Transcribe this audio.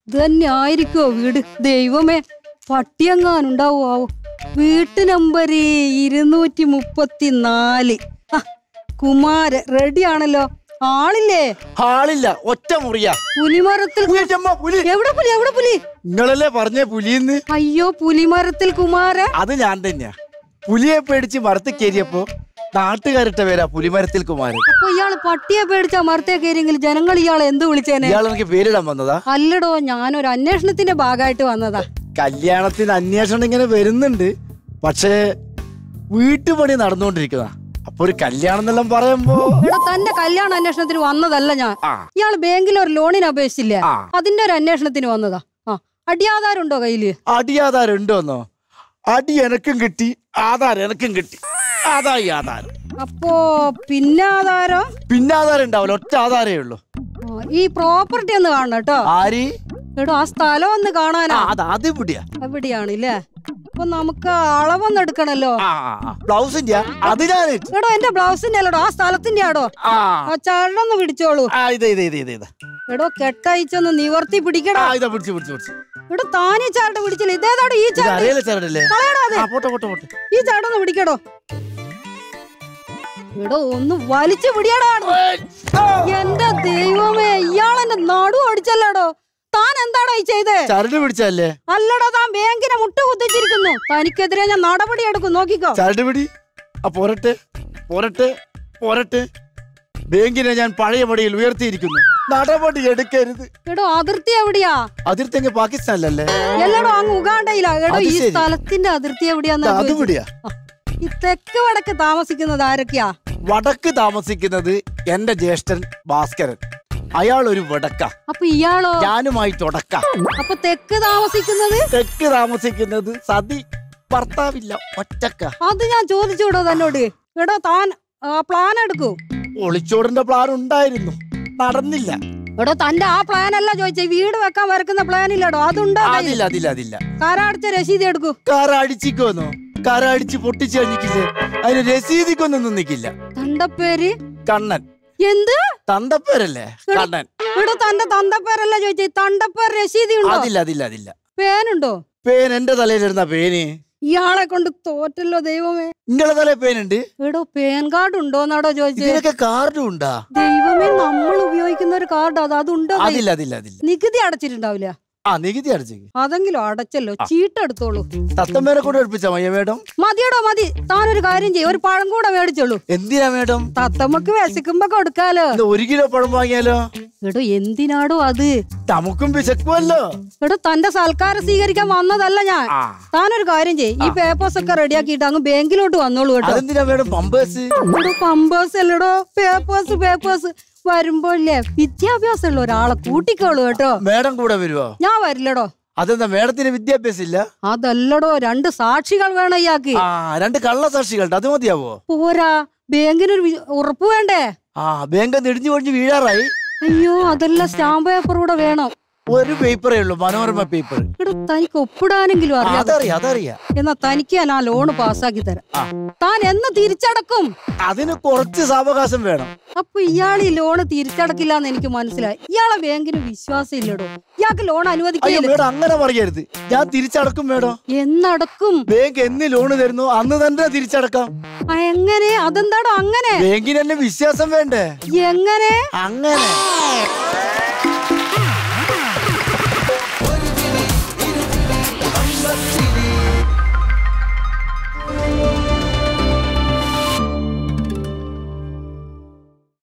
ഇത് തന്നെ ആയിരിക്കുമോ വീട് ദൈവമേ പട്ടിയെങ്ങാനുണ്ടാവോ ആവോ വീട്ടു നമ്പർ ഇരുന്നൂറ്റി മുപ്പത്തി നാല് ആ കുമാര റെഡി ആണല്ലോ ആളില്ലേ ഹാളില്ല ഒറ്റ മുറിയാ പുലിമരത്തിൽ പുലിയമ്മ പുലി എവിടെ പുലി എവിടെ പുലി നിങ്ങളല്ലേ പറഞ്ഞേ പുലിന്ന് അയ്യോ പുലിമരത്തിൽ കുമാര അത് ഞാൻ തന്നെയാ പുലിയെ പേടിച്ച് മരത്തിൽ കയറിയപ്പോ നാട്ടുകാരിട്ട പേരാ പുലിമരത്തിൽ കുമാരൻ അപ്പൊ ഇയാള് പട്ടിയെ പേടിച്ചാ മരത്തെ കയറിയെങ്കിൽ ജനങ്ങൾ ഇയാളെ എന്ത് വിളിച്ചേനെ ഇയാൾ എനിക്ക് പേരിടാൻ വന്നതാ അല്ലടോ ഞാനൊരു അന്വേഷണത്തിന്റെ ഭാഗമായിട്ട് വന്നതാ കല്യാണത്തിന് അന്വേഷണം ഇങ്ങനെ വരുന്നുണ്ട് പക്ഷേ വീട്ടുപണി നടന്നുകൊണ്ടിരിക്കുന്ന അപ്പൊ ഒരു കല്യാണം എന്നെല്ലാം പറയുമ്പോ എടാ തന്റെ കല്യാണ അന്വേഷണത്തിന് വന്നതല്ല ഞാൻ ആ ഇയാള് ബാങ്കിൽ ഒരു ലോണിന് അപേക്ഷിച്ചില്ലേ ആ. അതിന്റെ ഒരു അന്വേഷണത്തിന് വന്നതാ ആ അടിയാധാരുണ്ടോ കയ്യില് അടിയാധാരം ഉണ്ടോന്നോ അടി എനക്കും കിട്ടി ആധാരം എനക്കും കിട്ടി ആധായി ആധാരം അപ്പോ പിന്നെ ആധാരം പിന്നെ ആധാരം ഉണ്ടാവില്ല ഒറ്റ ആധാരേ ഉള്ളൂ ആ, ഈ പ്രോപ്പർട്ടി ഒന്ന് കാണണം കേട്ടോ ആരി എടോ ആ സ്ഥലം ഒന്ന് കാണാനാ ആ അത് അത് ഇവിടെയാ എവിടെയാണ് ഇല്ലേ അപ്പൊ നമുക്ക് അളവൊന്നും എടുക്കണല്ലോ ആ ബ്ലൗസിന്റെ അത് ഞാൻ ഇട്ടു. എടോ എന്റെ ബ്ലൗസിന്റെ അല്ലടോ ആ സ്ഥലത്തിന്റെ ആടോ ആ ആ ചരടൊന്ന് പിടിച്ചോളൂ ആ ഇത് ഇത് ഇത് ഇത് ഇത് എടോ കെട്ടയച്ചൊന്ന് നിവർത്തി പിടിക്കടാ ആ ഇതാ പിടിച്ചു പിടിച്ചു പിടിച്ചു എടോ താനീ ചരട് പിടിച്ചില്ല ഇതേതാടോ ഈ ഇത് ചരട് അറിയാലോ ചേട്ടല്ലേ കളയടാ അത് ആ പോട്ടെ പോട്ടെ പോട്ടെ ഈ ചരടൊന്ന് പിടിക്കടോ എടോ ഒന്ന് വലിച്ചു പിടിയടാ എന്റെ ദൈവമേ ഇയാളെന്റെ നടു അടിച്ചല്ലോടോ താൻ എന്താടോ ഈ ചെയ്തേ ചരട് പിടിച്ചല്ലേ അല്ലടോ താൻ ബാങ്കിനെ മുട്ട കുത്തിച്ചിരിക്കുന്നു തനിക്കെതിരെ ഞാൻ നടപടി എടുക്കും നോക്കിക്കോ ചരട് പിടി ആ പോരട്ടെ പോരട്ടെ പോരട്ടെ ബാങ്കിനെ ഞാൻ പഴയ പടിയിൽ ഉയർത്തിയിരിക്കുന്നു നടപടി എടുക്കരുത് എടോ അതിർത്തി എവിടെയാ അതിർത്തിങ്ങ് പാകിസ്ഥാനിലല്ലേ എല്ലടോ അങ്ങ് ഉഗാണ്ടയിലാ എടോ അത് ഈ ശരി. സ്ഥലത്തിന്റെ അതിർത്തി എവിടെയാന്ന് അത് പിടിയാ ഈ തെക്ക് വടക്ക് താമസിക്കുന്നത് ആരൊക്കെയാ വടക്ക് താമസിക്കുന്നത് എന്റെ ജ്യേഷ്ഠൻ ഭാസ്കരൻ അയാൾ ഒരു വടക്ക അപ്പൊ ഇയാളോ ഞാനുമായി തുടക്ക അപ്പൊ തെക്ക് താമസിക്കുന്നത് തെക്ക് താമസിക്കുന്നത് സതി ഭർത്താവില്ല ഒറ്റക്ക അത് ഞാൻ ചോദിച്ചുവിടോ തന്നോട് എടോ താൻ ആ പ്ലാൻ എടുക്കൂ ഒളിച്ചോടിന്റെ പ്ലാൻ ഉണ്ടായിരുന്നു നടന്നില്ല എടോ തന്റെ ആ പ്ലാൻ അല്ല ചോദിച്ചേ വീട് വെക്കാൻ വരക്കുന്ന പ്ലാൻ ഇല്ലടോ അതുണ്ടോ കയ്യിൽ? അതില്ല അതില്ല അതില്ല കാരാടിച്ച രസീത് എടുക്കൂ കാർ അടിച്ചിക്കോന്നോ കാർ അടിച്ച് പൊട്ടിച്ച് കഴിഞ്ഞിക്കില്ലേ അതിന് രസീതിക്കൊന്നും നിൽക്കില്ല തന്റെ പേര് കണ്ണൻ എന്ത് തന്തപ്പേരല്ലേ കണ്ണൻ എടോ തന്റെ തന്തപ്പേരല്ല ചോദിച്ചേ തണ്ടപ്പേർ രസീതി ഉണ്ടോ അതില്ല അതില്ല അതില്ല പേനുണ്ടോ പേൻ എന്റെ തലയിലിരുന്ന പേന് ഇയാളെ കൊണ്ട് തോറ്റല്ലോ ദൈവമേ നിങ്ങളെ തലയിൽ പേനുണ്ട് എടോ പേൻ കാർഡ് ഉണ്ടോന്നാടോ ചോദിച്ചേ ഇതിനൊക്കെ കാർഡും ഉണ്ടാ ദൈവമേ നമ്മൾ ഉപയോഗിക്കുന്ന ഒരു കാർഡ് അത് അതുണ്ടോ കയ്യിൽ? അതില്ല അതില്ല അതില്ല നികുതി അടച്ചിട്ടുണ്ടാവില്ല ആ നികുതി അടച്ചേക്ക് അതെങ്കിലും അടച്ചല്ലോ ചീട്ടെടുത്തോളൂ തത്തമ്മേനെ കൂടെ എടുപ്പിച്ച മയ്യ മേഡം മതിയടോ മതി താനൊരു കാര്യം ചെയ്യും ഒരു പഴം കൂടെ മേടിച്ചോളൂ എന്തിനാ മേഡം തത്തമ്മക്ക് വിശക്കുമ്പോ കൊടുക്കാലോ ഇത് ഒരു കിലോ പഴം വാങ്ങിയാലോ എടോ എന്തിനാടോ അത് നമുക്കും വിശക്കുമല്ലോ എടോ തന്റെ സൽക്കാരം സ്വീകരിക്കാൻ വന്നതല്ല ഞാൻ ആ താനൊരു കാര്യം ചെയ്യും ഈ പേപ്പേഴ്സ് ഒക്കെ റെഡിയാക്കിയിട്ട് അങ്ങ് ബാങ്കിലോട്ട് വന്നോളൂ കേട്ടോ അതെന്തിനാ മേഡം പമ്പേഴ്സ് എടോ പമ്പേഴ്സ് അല്ലടോ പേപ്പേഴ്സ് പേപ്പേഴ്സ് വരുമ്പോ ഇല്ലേ വിദ്യാഭ്യാസം ഉള്ള ഒരാളെ കൂട്ടിക്കോളൂ കേട്ടോ മേഡം കൂടെ വരുവോ ഞാൻ വരില്ലടോ അതെന്താ മേഡത്തിന് വിദ്യാഭ്യാസം ഇല്ല അതല്ലടോ രണ്ട് സാക്ഷികൾ വേണം ഇയാൾക്ക് ആ രണ്ട് കള്ളസാക്ഷികളുണ്ട് അത് മതിയാവോ പോരാ ബാങ്കിനൊരു വി- ഉറപ്പ് വേണ്ടേ ആ ബാങ്ക് ഇടിഞ്ഞു കൊഴിഞ്ഞ് വീഴാറായി അയ്യോ അതെല്ലാം സ്റ്റാമ്പ് പേപ്പർ കൂടെ വേണം ഒരു പേപ്പറേ ഉള്ളൂ മനോരമ പേപ്പർ എടോ തനിക്ക് ഒപ്പിടാനെങ്കിലും അറിയാം അതറിയാം അതറിയാം എന്നാ തനിക്ക് ഞാൻ ആ ലോണ് പാസ്സാക്കി തരാം ആ. താൻ എന്ന് തിരിച്ചടക്കും അതിന് കുറച്ച് സാവകാശം വേണം അപ്പൊ ഇയാൾ ഈ ലോണ് തിരിച്ചടക്കില്ല എന്ന് എനിക്ക് മനസ്സിലായി ഇയാളെ ബാങ്കിന് വിശ്വാസം ഇല്ലടോ ഇയാൾക്ക് ലോൺ അയ്യോ അനുവദിക്കില്ല മേഡം അങ്ങനെ പറയരുത് ഞാൻ തിരിച്ചടക്കും മേഡം എന്നടക്കും ബാങ്ക് എന്ന് ലോണ് തരുന്നു അന്ന് തന്നെ തിരിച്ചടക്കാം ആ, എങ്ങനെ അതെന്താടോ അങ്ങനെ ബാങ്കിന് എന്നെ വിശ്വാസം വേണ്ടേ എങ്ങനെ അങ്ങനെ